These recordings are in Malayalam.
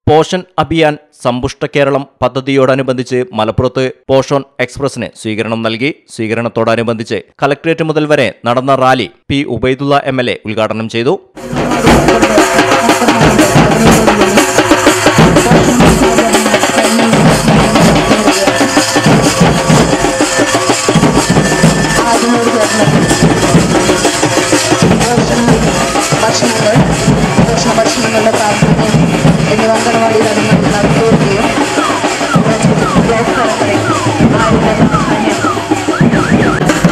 പോഷൻ അഭിയാൻ സമ്പുഷ്ട കേരളം പദ്ധതിയോടനുബന്ധിച്ച് മലപ്പുറത്ത് പോഷോൺ എക്സ്പ്രസിന് സ്വീകരണം നൽകി സ്വീകരണത്തോടനുബന്ധിച്ച് കലക്ട്രേറ്റ് മുതൽ വരെ നടന്ന rally P Ubaidulla M L A ഉദ്ഘാടനം ചെയ്തു അതിനോട് ചേർന്ന് ഭക്ഷണങ്ങൾ ഭക്ഷണ ഭക്ഷണങ്ങളുടെ പ്രാധാന്യം എന്നിവ അംഗനവാടിയിൽ അത് നടത്തുകയും ഗ്യാസ് കടകളിൽ ആരുടെ പ്രാധാന്യം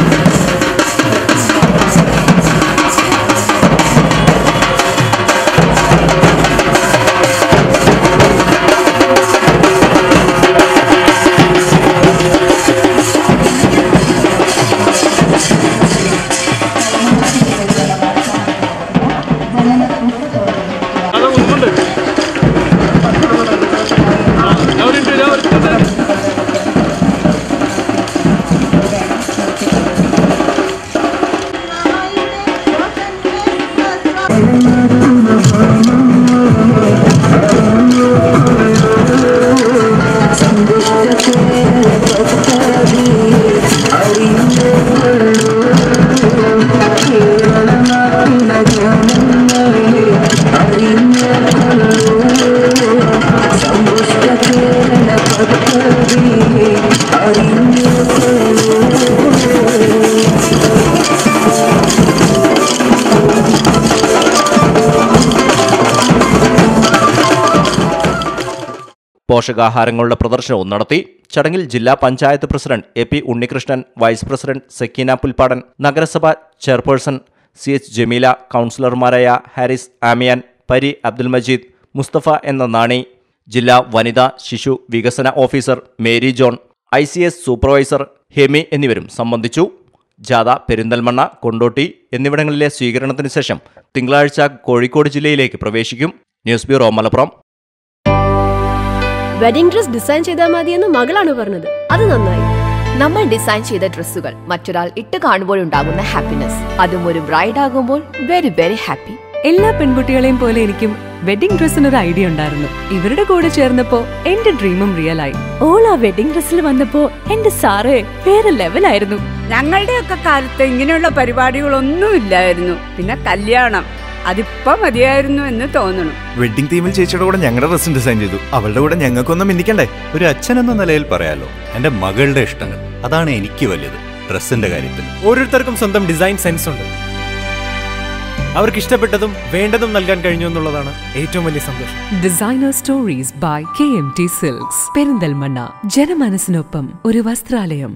പോഷകാഹാരങ്ങളുടെ പ്രദർശനവും നടത്തി ചടങ്ങിൽ ജില്ലാ panchayat president A P Unnikrishnan vice president Sakkeena Pulpadan നഗരസഭ ചെയർപേഴ്സൺ സി എച്ച് ജമീല കൗൺസിലർമാരായ ഹാരിസ് ആമിയാൻ പരി അബ്ദുൽ മജീദ് മുസ്തഫ എന്ന നാണി ജില്ലാ വനിതാ ശിശു വികസന officer Mary John I C S supervisor ഹെമി എന്നിവരും സംബന്ധിച്ചു ജാഥ പെരിന്തൽമണ്ണ കൊണ്ടോട്ടി എന്നിവിടങ്ങളിലെ സ്വീകരണത്തിന് ശേഷം തിങ്കളാഴ്ച കോഴിക്കോട് ജില്ലയിലേക്ക് പ്രവേശിക്കും news bureau Malappuram wedding dress design ചെയ്താൽ മതിയെന്ന് മകളാണ് പറഞ്ഞത് അത് നന്നായി നമ്മൾ ഡിസൈൻ ചെയ്ത ഡ്രസ്സുകൾ മറ്റൊരാൾ ഇട്ട് കാണുമ്പോഴുണ്ടാകുന്ന ഹാപ്പിനെസ് അതും ഒരു ബ്രൈഡ് ആകുമ്പോൾ വെരി വെരി ഹാപ്പി എല്ലാ പെൺകുട്ടികളെയും പോലെ എനിക്കും വെഡിംഗ് ഡ്രസ്സിന് ഒരു ഐഡിയ ഉണ്ടായിരുന്നു ഇവരുടെ കൂടെ ചേർന്നപ്പോ എന്റെ ഡ്രീമും റിയൽ ആയി ഓൾ ആ വെഡിംഗ് ഡ്രസ്സിൽ വന്നപ്പോ എന്റെ സാറേ വേറെ ലെവലായിരുന്നു ഞങ്ങളുടെയൊക്കെ കാലത്ത് ഇങ്ങനെയുള്ള പരിപാടികളൊന്നും ഇല്ലായിരുന്നു പിന്നെ കല്യാണം അതിപ്പോ മതിയായിരുന്നു എന്ന് തോന്നണം വെഡിങ് തീമിൽ ചേച്ചിയുടെ കൂടെ ഞങ്ങളുടെ ഡ്രസ്സും ഡിസൈൻ ചെയ്തു അവളുടെ കൂടെ ഞങ്ങൾക്കൊന്നും മിന്നിക്കണ്ടേ ഒരു അച്ഛൻ എന്ന നിലയിൽ പറയാലോ എന്റെ മകളുടെ ഇഷ്ടങ്ങൾ അതാണ് എനിക്ക് വലുത് ഡ്രസ്സിന്റെ കാര്യത്തിൽ ഓരോരുത്തർക്കും സ്വന്തം ഡിസൈൻ സെൻസ് ഉണ്ട് അവർക്ക് ഇഷ്ടപ്പെട്ടതും വേണ്ടതും നൽകാൻ കഴിഞ്ഞു എന്നുള്ളതാണ് ഏറ്റവും വലിയ സന്തോഷം designer stories by K M T silks Perinthalmanna ജനമനസ്സിനൊപ്പം ഒരു വസ്ത്രാലയം